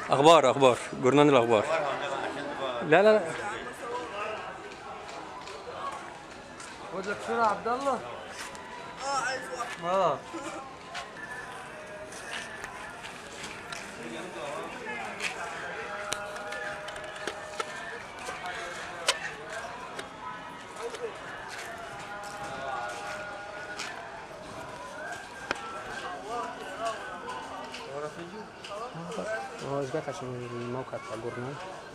اخبار اخبار جورنال الاخبار لا لا لا خد لك صورة يا عبد الله اه هو اثبات عشان الموقع بتاع الجورنال